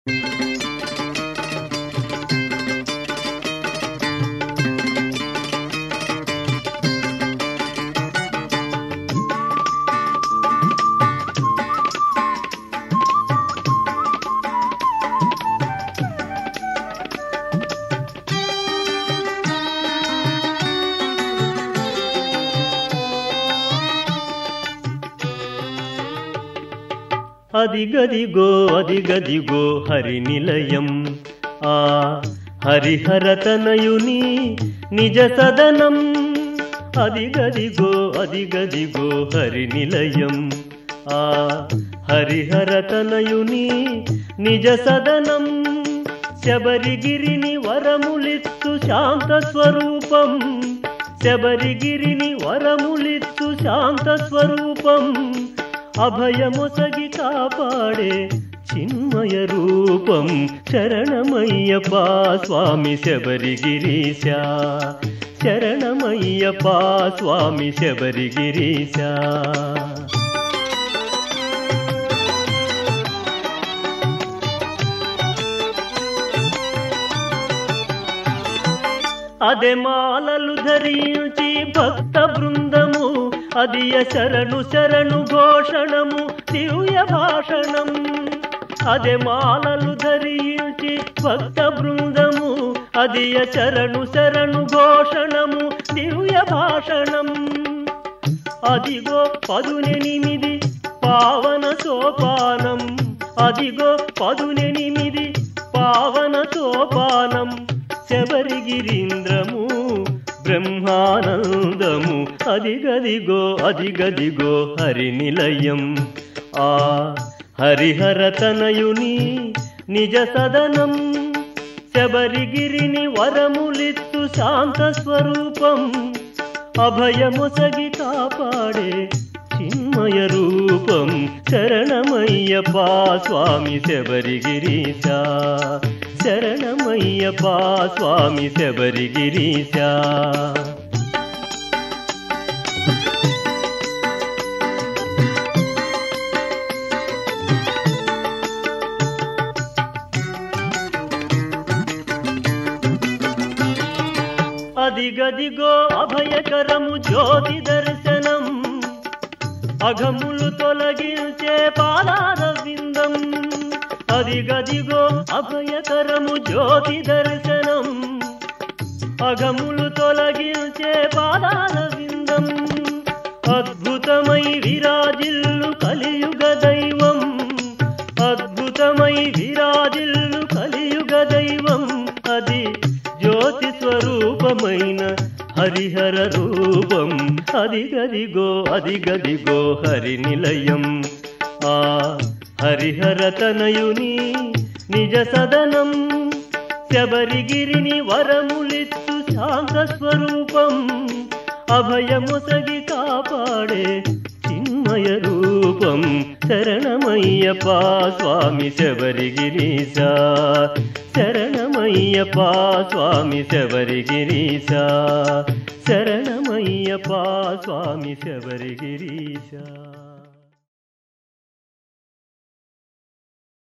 అదిగదిగో అదిగదిగో హరి నిలయం ఆ హరిహరతనయుని నిజ సదనం అదిగదిగో అదిగదిగో హరి నిలయం ఆ హరిహరతనయుని నిజ సదనం శబరిగిరిని వరములిత్తు శాంత స్వరూపం శబరిగిరిని వరములిత్తు శాంత స్వరూపం అభయమొసగి కాపాడే చిన్మయ రూపం శరణమయ్యప్ప స్వామి శబరిగిరీశ శరణమయ్యప్ప స్వామి శబరిగిరీశ అదే మాలలు ధరించి భక్త బృందము అది శరణు శరణు ఘోషణము దివ్య భాషణం అదే మాలలు ధరించి భక్త బృందము అది శరణు శరణు ఘోషణము దివ్య భాషణం అదిగో పదునెనిమిది పావన సోపానం అదిగో పదునెనిమిది పావన సోపానం శబరిగిరీంద్రము బ్రహ్మానందము అదిగదిగో అదిగదిగో హరి నిలయం ఆ హరిహరతనయుని నిజ సదనం శబరిగిరిని వరములిత్తు శాంత స్వరూపం అభయముసగి కాపాడే చిన్మయ రూపం శరణమయ్యప్ప స్వామి శబరిగిరీశ శరణమయ్యప్ప స్వామి శబరిగిరీశ అదిగదిగో అభయకరము జ్యోతి దర్శనం అఘములు తొలగించే పాదార విందం అదిగదిగో అభయకరము జ్యోతి దర్శనం అఘములు తొలగించే పాదార విందం అద్భుతమై విరాజిల్లు కలియుగ దైవం అద్భుతమై విరాజిల్లు కలియుగ దైవం అది జ్యోతి స్వరూపమైన హరిహర రూపం అదిగదిగో అదిగదిగో హరి నిలయం ఆ హరిహరతనయుని నిజ సదనం శబరిగిరిని వరములిత్తు శాంత స్వరూపం అభయముసగి కాపాడే చిన్మయ రూపం శరణమయ్యప్ప స్వామి శబరిగిరీశ శరణమయ్యప్ప స్వామి శబరిగిరీశ శరణమయ్యప్ప స్వామి శబరిగిరీశ